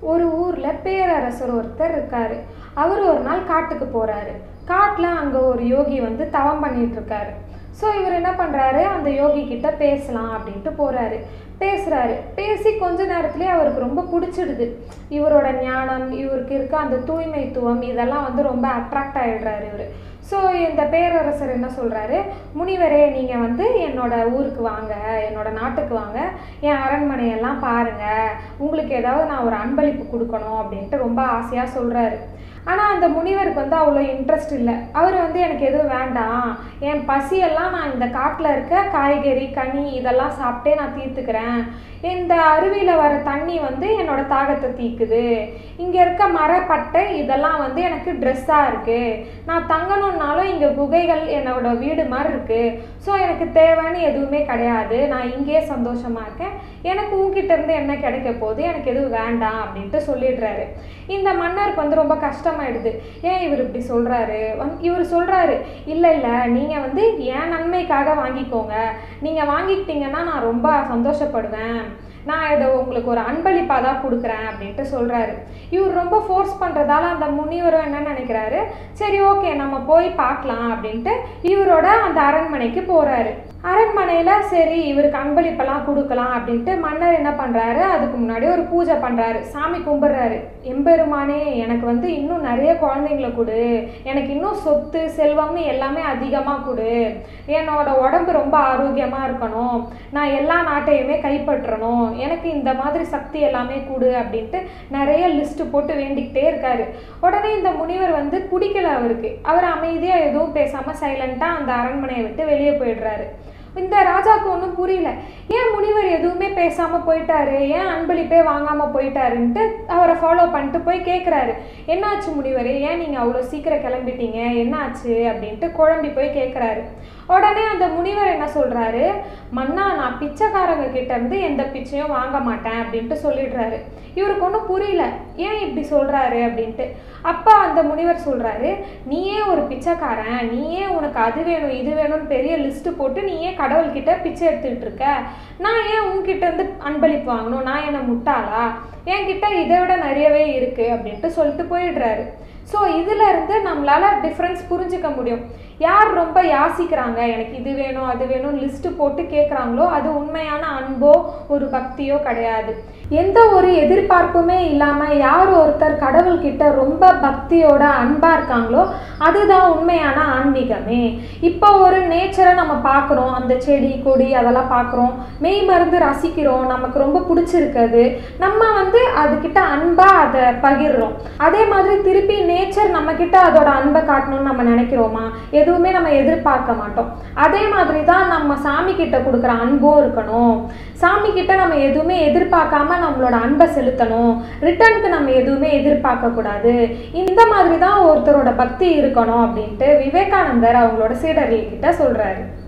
ஒரு ஊரில் பேரரசர் ஒருத்தர் இருக்காரு அவர் ஒரு நாள் காட்டுக்கு போகிறாரு காட்டில் அங்கே ஒரு யோகி வந்து தவம் பண்ணிட்டு இருக்காரு ஸோ இவர் என்ன பண்ணுறாரு அந்த யோகி கிட்ட பேசலாம் அப்படின்ட்டு போகிறாரு பேசுகிறாரு பேசி கொஞ்ச நேரத்துலேயே அவருக்கு ரொம்ப பிடிச்சிடுது இவரோட ஞானம் இவருக்கு இருக்க அந்த தூய்மைத்துவம் இதெல்லாம் வந்து ரொம்ப அட்ராக்ட் ஆகிடுறாரு இவர் ஸோ இந்த பேரரசர் என்ன சொல்கிறாரு முனிவரே நீங்கள் வந்து என்னோட ஊருக்கு வாங்க என்னோட நாட்டுக்கு வாங்க என் அரண்மனையெல்லாம் பாருங்கள் உங்களுக்கு ஏதாவது நான் ஒரு அன்பளிப்பு கொடுக்கணும் அப்படின்ட்டு ரொம்ப ஆசையாக சொல்கிறாரு ஆனால் அந்த முனிவருக்கு வந்து அவ்வளோ இன்ட்ரெஸ்ட் இல்லை அவர் வந்து எனக்கு எதுவும் வேண்டாம் என் பசியெல்லாம் நான் இந்த காட்டில் இருக்க காய்கறி கனி இதெல்லாம் சாப்பிட்டே நான் தீர்த்துக்கிறேன் இந்த அருவியில் வர தண்ணி வந்து என்னோட தாகத்தை தீக்குது இங்கே இருக்க மரப்பட்டை இதெல்லாம் வந்து எனக்கு ட்ரெஸ்ஸாக இருக்குது நான் தங்கணுன்னாலும் இங்கே குகைகள் என்னோட வீடு மாதிரி இருக்குது ஸோ எனக்கு தேவைன்னு எதுவுமே கிடையாது நான் இங்கேயே சந்தோஷமாக இருக்கேன் எனக்கு உங்ககிட்ட இருந்து என்ன கிடைக்க போகுது எனக்கு எதுவும் வேண்டாம் அப்படின்ட்டு சொல்லிடுறாரு இந்த மன்னருக்கு வந்து ரொம்ப கஷ்டமாயிடுது ஏன் இவர் இப்படி சொல்கிறாரு வந் இவர் சொல்கிறாரு இல்லை இல்லை நீங்கள் வந்து என் நன்மைக்காக வாங்கிக்கோங்க நீங்கள் வாங்கிக்கிட்டீங்கன்னா நான் ரொம்ப சந்தோஷப்படுவேன் நான் இதை உங்களுக்கு ஒரு அன்பளிப்பாக தான் கொடுக்குறேன் அப்படின்ட்டு சொல்கிறாரு இவர் ரொம்ப ஃபோர்ஸ் பண்ணுறதால அந்த முனிவரும் என்ன நினைக்கிறாரு சரி ஓகே நம்ம போய் பார்க்கலாம் அப்படின்ட்டு இவரோட அந்த அரண்மனைக்கு போகிறாரு அரண்மனையில் சரி இவருக்கு அன்பளிப்பெல்லாம் கொடுக்கலாம் அப்படின்ட்டு மன்னர் என்ன பண்ணுறாரு அதுக்கு முன்னாடி ஒரு பூஜை பண்ணுறாரு சாமி கும்பிட்றாரு எம்பெருமானே எனக்கு வந்து இன்னும் நிறைய குழந்தைங்கள கொடு எனக்கு இன்னும் சொத்து செல்வம்னு எல்லாமே அதிகமாக கொடு என்னோட உடம்பு ரொம்ப ஆரோக்கியமாக இருக்கணும் நான் எல்லா நாட்டையுமே கைப்பற்றணும் எனக்கு இந்த மாதிரி சக்தி எல்லாமே கொடு அப்படின்ட்டு நிறைய லிஸ்ட்டு போட்டு வேண்டிக்கிட்டே இருக்காரு உடனே இந்த முனிவர் வந்து பிடிக்கல அவருக்கு அவர் அமைதியாக எதுவும் பேசாமல் சைலண்ட்டாக அந்த அரண்மனையை விட்டு வெளியே போயிடுறாரு இந்த ராஜாவுக்கு ஒன்றும் புரியல ஏன் முனிவர் எதுவுமே பேசாமல் போயிட்டாரு ஏன் அன்பளிப்பே வாங்காமல் போயிட்டாருன்ட்டு அவரை ஃபாலோ பண்ணிட்டு போய் கேட்குறாரு என்னாச்சு முனிவர் ஏன் நீங்கள் அவ்வளோ சீக்கிரம் கிளம்பிட்டீங்க என்னாச்சு அப்படின்ட்டு குழம்பி போய் கேட்குறாரு உடனே அந்த முனிவர் என்ன சொல்கிறாரு மன்னா நான் பிச்சைக்காரங்க கிட்ட இருந்து எந்த பிச்சையும் வாங்க மாட்டேன் அப்படின்ட்டு சொல்லிடுறாரு இவருக்கு ஒன்றும் புரியல ஏன் இப்படி சொல்கிறாரு அப்படின்ட்டு அப்போ அந்த முனிவர் சொல்கிறாரு நீயே ஒரு பிச்சைக்காரன் நீயே உனக்கு அது வேணும் இது வேணும்னு பெரிய லிஸ்ட்டு போட்டு நீயே கடவுள்கிட்ட பிச்சை எடுத்துக்கிட்டு இருக்க நான் ஏன் உன்கிட்ட இருந்து அன்பளிப்பு வாங்கணும் நான் என்ன முட்டாளா என்கிட்ட இதை விட நிறையவே இருக்குது அப்படின்ட்டு சொல்லிட்டு போயிடுறாரு ஸோ இதில் இருந்து நம்மளால் டிஃப்ரென்ஸ் புரிஞ்சுக்க முடியும் யார் ரொம்ப யாசிக்கிறாங்க எனக்கு இது வேணும் அது வேணும் லிஸ்ட்டு போட்டு கேட்குறாங்களோ அது உண்மையான அன்போ ஒரு பக்தியோ கிடையாது எந்த ஒரு எதிர்பார்ப்புமே இல்லாமல் யார் ஒருத்தர் கடவுள்கிட்ட ரொம்ப பக்தியோட அன்பாக இருக்காங்களோ அதுதான் உண்மையான ஆன்மீகமே இப்போ ஒரு நேச்சரை நம்ம பார்க்குறோம் அந்த செடி கொடி அதெல்லாம் பார்க்குறோம் மெய் மருந்து ரசிக்கிறோம் நமக்கு ரொம்ப பிடிச்சிருக்குது நம்ம வந்து அதுக்கிட்ட அன்பாக அதை பகிர்றோம் அதே மாதிரி திருப்பி நேச்சர் நம்மக்கிட்ட அதோட அன்பை காட்டணும்னு நம்ம நினைக்கிறோமா எதுவுமே நம்ம எதிர்பார்க்க மாட்டோம் அதே மாதிரி தான் நம்ம சாமி கிட்ட கொடுக்குற அன்பும் இருக்கணும் சாமி கிட்ட நம்ம எதுவுமே எதிர்பார்க்காம நம்மளோட அன்பை செலுத்தணும் ரிட்டர்னுக்கு நம்ம எதுவுமே எதிர்பார்க்க கூடாது இந்த மாதிரி தான் ஒருத்தரோட பக்தி இருக்கணும் அப்படின்ட்டு விவேகானந்தர் அவங்களோட சீடர்கள்கிட்ட சொல்றாரு